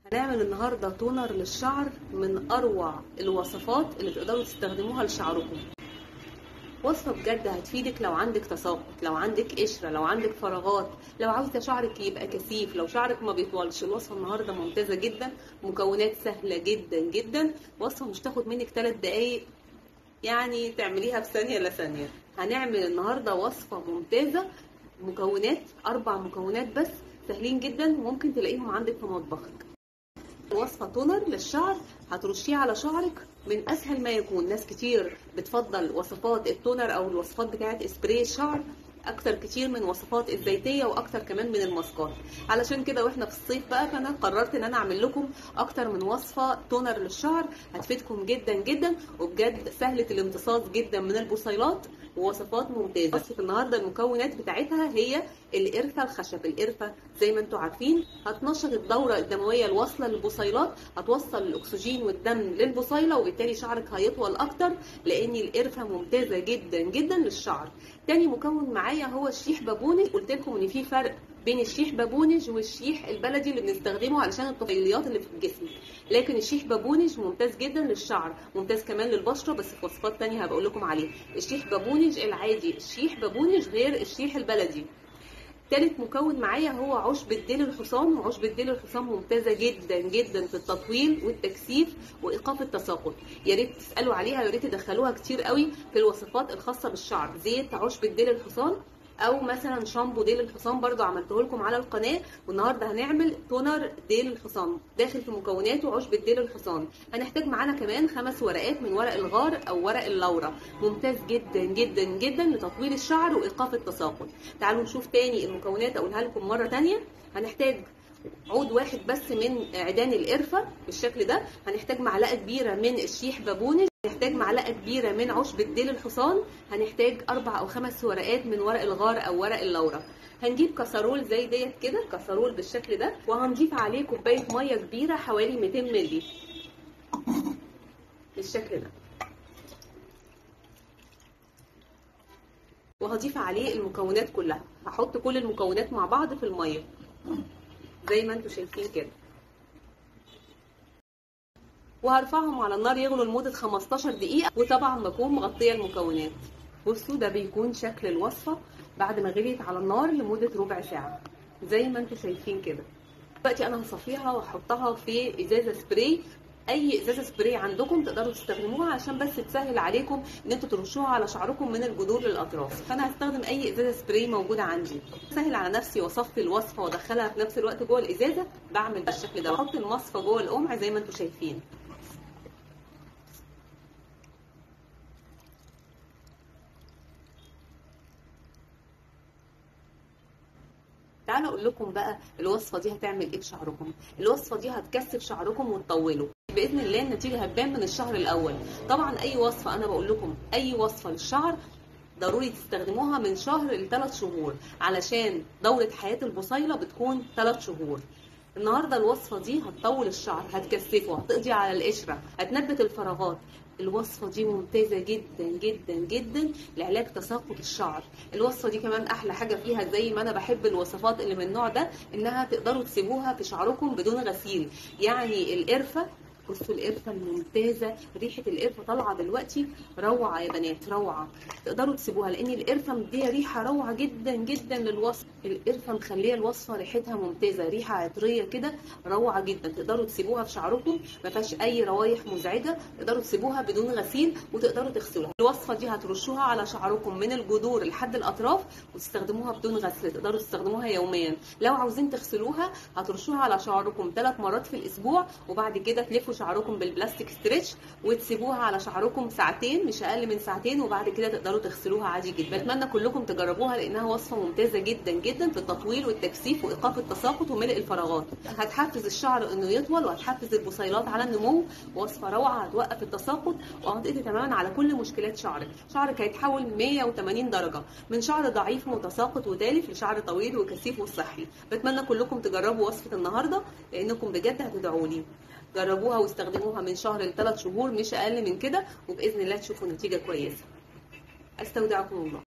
هنعمل النهارده تونر للشعر من اروع الوصفات اللي تقدروا تستخدموها لشعركم وصفه بجد هتفيدك لو عندك تساقط لو عندك قشره لو عندك فراغات لو عاوزه شعرك يبقى كثيف لو شعرك ما بيطولش الوصفه النهارده ممتازه جدا مكونات سهله جدا جدا وصفه مش تاخد منك 3 دقايق يعني تعمليها في ثانيه لا ثانيه هنعمل النهارده وصفه ممتازه مكونات اربع مكونات بس سهلين جدا ممكن تلاقيهم عندك في مطبخك وصفة تونر للشعر هترشيه على شعرك من اسهل ما يكون ناس كتير بتفضل وصفات التونر او الوصفات بتاعه اسبراي الشعر اكتر كتير من وصفات الزيتيه واكتر كمان من الماسكات علشان كده واحنا في الصيف بقى فانا قررت ان انا اعمل لكم اكتر من وصفه تونر للشعر هتفيدكم جدا جدا وبجد سهله الامتصاص جدا من البصيلات ووصفات ممتازه وصفه النهارده المكونات بتاعتها هي القرفه الخشب القرفه زي ما انتم عارفين هتنشط الدوره الدمويه الواصله للبصيلات هتوصل الاكسجين والدم للبصيله وبالتالي شعرك هيطول اكتر لان القرفه ممتازه جدا جدا للشعر تاني مكون معايا هو الشيح بابونج قلت لكم ان في فرق بين الشيح بابونج والشيح البلدي اللي بنستخدمه علشان الطفيليات اللي في الجسم لكن الشيح بابونج ممتاز جدا للشعر ممتاز كمان للبشره بس في وصفات تانية هبقول لكم عليه الشيح بابونج العادي الشيح بابونج غير الشيح البلدي تالت مكون معايا هو عشب الديل الحصان وعشب الديل الحصان ممتازه جدا جدا في التطويل والتكثيف وايقاف التساقط يا ريت تسالوا عليها يا ريت تدخلوها كتير قوي في الوصفات الخاصه بالشعر زيت عشب الديل الحصان او مثلا شامبو ديل الحصان برضو عملته لكم على القناه والنهارده هنعمل تونر ديل الحصان داخل في مكوناته عشب ديل الحصان هنحتاج معانا كمان خمس ورقات من ورق الغار او ورق اللورا ممتاز جدا جدا جدا لتطويل الشعر وايقاف التساقط تعالوا نشوف تاني المكونات اقولها لكم مره تانية هنحتاج عود واحد بس من عيدان القرفة بالشكل ده هنحتاج معلقة كبيرة من الشيح بابونج هنحتاج معلقة كبيرة من عشب الديل الحصان هنحتاج أربع أو خمس ورقات من ورق الغار أو ورق اللورا هنجيب كسرول زي ديت كده كسرول بالشكل ده وهنضيف عليه كوباية مية كبيرة حوالي 200 مللي بالشكل ده وهضيف عليه المكونات كلها هحط كل المكونات مع بعض في المية زي ما انتم شايفين كده وهرفعهم على النار يغلوا لمدة 15 دقيقة وطبعا بكون مغطية المكونات بصوا ده بيكون شكل الوصفة بعد ما غليت على النار لمدة ربع ساعة زي ما انتم شايفين كده دلوقتي انا هصفيها واحطها في ازازة سبراي اي ازازه سبراي عندكم تقدروا تستخدموها عشان بس تسهل عليكم ان انتوا ترشوها على شعركم من الجذور للاطراف فانا هستخدم اي ازازه سبراي موجوده عندي سهل على نفسي وصفت الوصفه وادخلها في نفس الوقت جوه الازازه بعمل بالشكل ده بحط المصفى جوه القمع زي ما انتم شايفين تعالوا اقول لكم بقى الوصفه دي هتعمل ايه في شعركم الوصفه دي هتكثف شعركم وتطوله باذن الله النتيجه هتبان من الشهر الاول طبعا اي وصفه انا بقول لكم اي وصفه للشعر ضروري تستخدموها من شهر لثلاث شهور علشان دورة حياة البصيلة بتكون ثلاث شهور النهاردة الوصفة دي هتطول الشعر هتكثفه هتقضي على القشرة هتنبت الفراغات الوصفة دي ممتازة جدا جدا جدا لعلاج تساقط الشعر الوصفة دي كمان أحلى حاجة فيها زي ما أنا بحب الوصفات اللي من النوع ده إنها تقدروا تسيبوها في شعركم بدون غسيل يعني القرفة بصوا القرفه الممتازه ريحه القرفه طالعه دلوقتي روعه يا بنات روعه تقدروا تسيبوها لان القرفه مديه ريحه روعه جدا جدا للوصفه القرفه مخليه الوصفه ريحتها ممتازه ريحه عطريه كده روعه جدا تقدروا تسيبوها في شعركم ما فيهاش اي روايح مزعجه تقدروا تسيبوها بدون غسيل وتقدروا تغسلوها الوصفه دي هترشوها على شعركم من الجذور لحد الاطراف وتستخدموها بدون غسل تقدروا تستخدموها يوميا لو عاوزين تغسلوها هترشوها على شعركم ثلاث مرات في الاسبوع وبعد كده تلفوا شعركم بالبلاستيك ستريتش وتسيبوها على شعركم ساعتين مش اقل من ساعتين وبعد كده تقدروا تغسلوها عادي جدا بتمنى كلكم تجربوها لانها وصفه ممتازه جدا جدا في التطويل والتكثيف وايقاف التساقط وملء الفراغات هتحفز الشعر انه يطول وهتحفز البصيلات على النمو وصفه روعه هتوقف التساقط وهتقضي تماما على كل مشكلات شعرك شعرك هيتحول 180 درجه من شعر ضعيف متساقط وتالف لشعر طويل وكثيف وصحي بتمنى كلكم تجربوا وصفه النهارده لانكم بجد هتدعوني جربوها واستخدموها من شهر لثلاث شهور مش اقل من كده وباذن الله تشوفوا نتيجه كويسه استودعكم الله